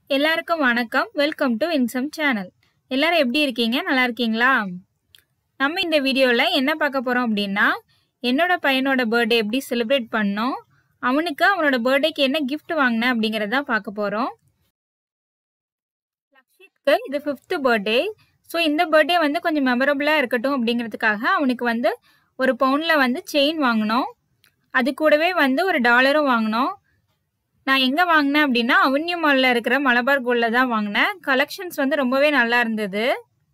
எல்லாருக்கும் வணக்கம் welcome to இன்சம் channel எல்லாரும் எப்படி இருக்கீங்க நல்லா இருக்கீங்களா நம்ம இந்த வீடியோவில் என்ன பார்க்க போகிறோம் அப்படின்னா என்னோட பையனோட பர்த்டே எப்படி செலிப்ரேட் பண்ணோம் அவனுக்கு அவனோட பர்த்டேக்கு என்ன gift வாங்கினேன் அப்படிங்கிறத பார்க்க போகிறோம் லக்ஷித்க்கு இது ஃபிஃப்த்து பர்த்டே ஸோ இந்த பர்த்டே வந்து கொஞ்சம் மெமரபுளாக இருக்கட்டும் அப்படிங்கிறதுக்காக அவனுக்கு வந்து ஒரு பவுனில் வந்து செயின் வாங்கினோம் அது கூடவே வந்து ஒரு டாலரும் வாங்கினோம் நான் எங்கே வாங்கினேன் அப்படின்னா அவன்யூ மாலில் இருக்கிற மலபார் கோல்டில் தான் வாங்கினேன் கலெக்ஷன்ஸ் வந்து ரொம்பவே நல்லா இருந்தது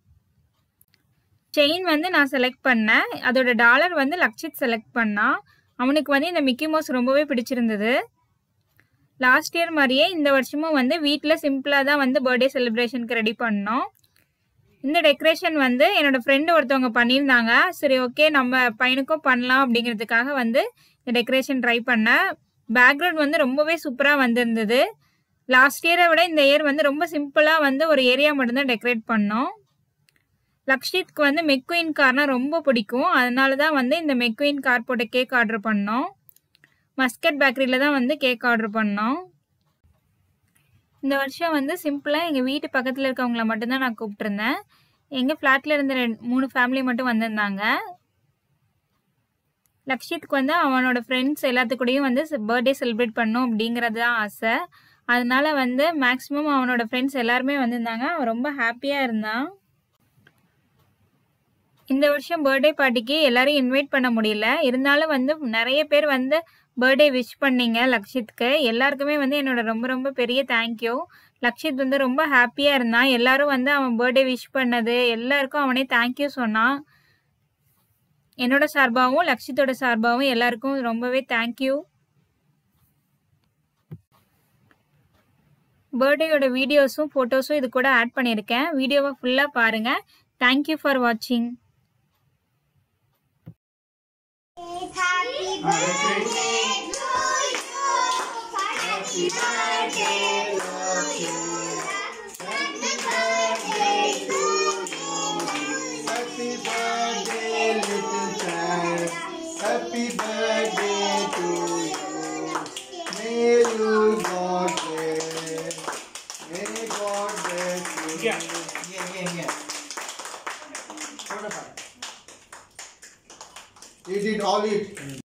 செயின் வந்து நான் செலக்ட் பண்ணேன் அதோட டாலர் வந்து லக்ஷித் செலக்ட் பண்ணான் அவனுக்கு வந்து இந்த மிக்கி மவுஸ் ரொம்பவே பிடிச்சிருந்தது லாஸ்ட் இயர் மாதிரியே இந்த வருஷமும் வந்து வீட்டில் சிம்பிளாக தான் வந்து பர்த்டே செலிப்ரேஷனுக்கு ரெடி பண்ணோம் இந்த டெக்கரேஷன் வந்து என்னோட ஃப்ரெண்டு ஒருத்தவங்க பண்ணியிருந்தாங்க சரி ஓகே நம்ம பையனுக்கும் பண்ணலாம் அப்படிங்கிறதுக்காக வந்து இந்த டெக்கரேஷன் ட்ரை பண்ணேன் பேக்ரவுண்ட் வந்து ரொம்பவே சூப்பராக வந்திருந்தது லாஸ்ட் இயரை விட இந்த இயர் வந்து ரொம்ப சிம்பிளாக வந்து ஒரு ஏரியா மட்டும்தான் டெக்கரேட் பண்ணோம் லக்ஷித்க்கு வந்து மெக்வீன் கார்னா ரொம்ப பிடிக்கும் அதனால தான் வந்து இந்த மெக்வீன் கார் போட்ட கேக் ஆர்டர் பண்ணோம் மஸ்கட் பேக்கரியில் தான் வந்து கேக் ஆர்டர் பண்ணோம் இந்த வருஷம் வந்து சிம்பிளாக எங்கள் வீட்டு பக்கத்தில் இருக்கவங்கள மட்டும்தான் நான் கூப்பிட்டுருந்தேன் எங்கள் ஃப்ளாட்டில் இருந்த ரெண்டு மூணு ஃபேமிலி மட்டும் வந்திருந்தாங்க லக்ஷித்க்கு வந்து அவனோட ஃப்ரெண்ட்ஸ் எல்லாத்துக்கூடயும் வந்து பர்த்டே செலிப்ரேட் பண்ணும் அப்படிங்கிறது தான் ஆசை அதனால வந்து மேக்ஸிமம் அவனோட ஃப்ரெண்ட்ஸ் எல்லாருமே வந்திருந்தாங்க அவன் ரொம்ப ஹாப்பியாக இருந்தான் இந்த வருஷம் பர்த்டே பார்ட்டிக்கு எல்லாரையும் இன்வைட் பண்ண முடியல இருந்தாலும் வந்து நிறைய பேர் வந்து பர்த்டே விஷ் பண்ணீங்க லக்ஷித்க்கு எல்லாருக்குமே வந்து என்னோட ரொம்ப ரொம்ப பெரிய தேங்க்யூ லக்ஷித் வந்து ரொம்ப ஹாப்பியாக இருந்தான் எல்லாரும் வந்து அவன் பர்த்டே விஷ் பண்ணது எல்லாருக்கும் அவனே தேங்க்யூ சொன்னான் என்னோட சார்பாகவும் லக்ஷித்தோட சார்பாகவும் எல்லாருக்கும் ரொம்பவே தேங்க்யூ பர்த்டேயோட வீடியோஸும் ஃபோட்டோஸும் இது கூட ஆட் பண்ணியிருக்கேன் வீடியோவை ஃபுல்லாக பாருங்கள் தேங்க்யூ ஃபார் வாட்சிங் Happy birthday to you. Happy birthday to you. Happy birthday to you. Happy birthday, little child. Happy birthday to you. May you God bless. May God bless you. Yeah. Yeah, yeah, yeah. Hold up. Eat it, all eat.